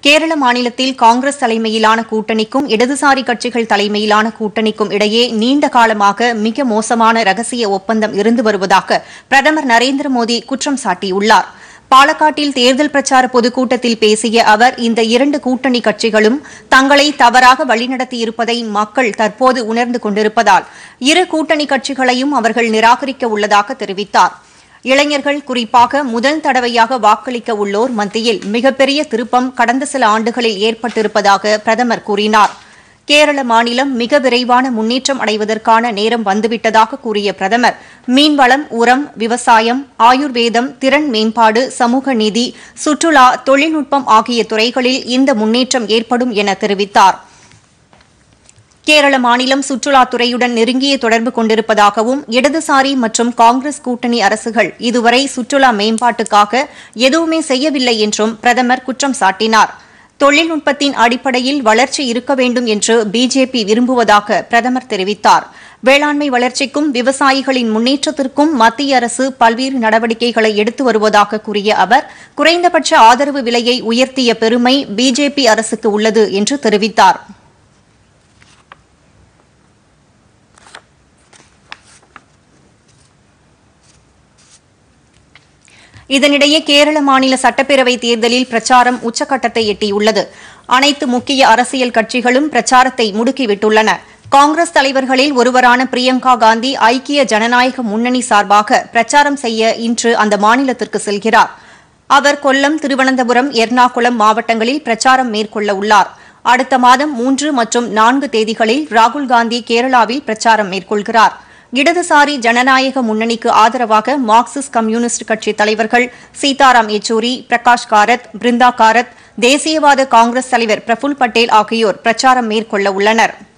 கேரள மாநிலத்தில் காங்கிரஸ் தலைமையிலான கூட்டணிக்கும் இடதுசாரி கட்சிகள் தலைமையிலான கூட்டணிக்கும் இடையே நீண்ட காலமாக மிக மோசமான ரகசிய ஒப்பந்தம் இருந்து வருவதாக பிரதமர் நரேந்திர மோடி குற்றம் சாட்டியுள்ளார் பாலக்காட்டில் தேர்தல் பிரச்சார பொதுக்கூட்டத்தில் பேசிய அவர் இந்த இரண்டு கூட்டணி கட்சிகளும் தங்களை தவறாக வழிநடத்தியிருப்பதை மக்கள் தற்போது உணர்ந்து கொண்டிருப்பதால் இரு கூட்டணி கட்சிகளையும் அவர்கள் நிராகரிக்க உள்ளதாக தெரிவித்தார் இளைஞர்கள் குறிப்பாக முதல் தடவையாக வாக்களிக்க உள்ளோர் மத்தியில் மிகப்பெரிய திருப்பம் கடந்த சில ஆண்டுகளில் ஏற்பட்டிருப்பதாக பிரதமர் கூறினார் கேரள மாநிலம் மிக விரைவான முன்னேற்றம் அடைவதற்கான நேரம் வந்துவிட்டதாக கூறிய பிரதமர் மீன்வளம் உரம் விவசாயம் ஆயுர்வேதம் திறன் மேம்பாடு சமூக நீதி சுற்றுலா தொழில்நுட்பம் ஆகிய துறைகளில் இந்த முன்னேற்றம் ஏற்படும் என தெரிவித்தாா் கேரள மாநிலம் சுற்றுலாத்துறையுடன் நெருங்கிய தொடர்பு கொண்டிருப்பதாகவும் இடதுசாரி மற்றும் காங்கிரஸ் கூட்டணி அரசுகள் இதுவரை சுற்றுலா மேம்பாட்டுக்காக எதுவுமே செய்யவில்லை என்றும் பிரதமர் குற்றம் சாட்டினார் தொழில்நுட்பத்தின் அடிப்படையில் வளர்ச்சி இருக்க வேண்டும் என்று பிஜேபி விரும்புவதாக பிரதமர் தெரிவித்தார் வேளாண்மை வளர்ச்சிக்கும் விவசாயிகளின் முன்னேற்றத்திற்கும் மத்திய அரசு பல்வேறு நடவடிக்கைகளை எடுத்து வருவதாக கூறிய அவர் குறைந்தபட்ச ஆதரவு விலையை உயர்த்திய பெருமை பிஜேபி அரசுக்கு உள்ளது என்று தெரிவித்தாா் இதனிடையே கேரள மாநில சட்டப்பேரவை தேர்தலில் பிரச்சாரம் உச்சக்கட்டத்தை எட்டியுள்ளது அனைத்து முக்கிய அரசியல் கட்சிகளும் பிரச்சாரத்தை முடுக்கிவிட்டுள்ளன காங்கிரஸ் தலைவர்களில் ஒருவரான பிரியங்கா காந்தி ஐக்கிய ஜனநாயக முன்னணி சார்பாக பிரச்சாரம் செய்ய இன்று அந்த மாநிலத்திற்கு செல்கிறார் அவர் கொல்லம் திருவனந்தபுரம் எர்ணாகுளம் மாவட்டங்களில் பிரச்சாரம் மேற்கொள்ள உள்ளார் அடுத்த மாதம் மூன்று மற்றும் நான்கு தேதிகளில் ராகுல் காந்தி கேரளாவில் பிரச்சாரம் மேற்கொள்கிறாா் இடதுசாரி ஜனநாயக முன்னணிக்கு ஆதரவாக மார்க்சிஸ்ட் கம்யூனிஸ்ட் கட்சி தலைவர்கள் சீதாராம் யெச்சூரி பிரகாஷ் காரத் பிருந்தா காரத் தேசியவாத காங்கிரஸ் தலைவர் பிரஃபுல் பட்டேல் ஆகியோர் பிரச்சாரம் மேற்கொள்ள உள்ளனா்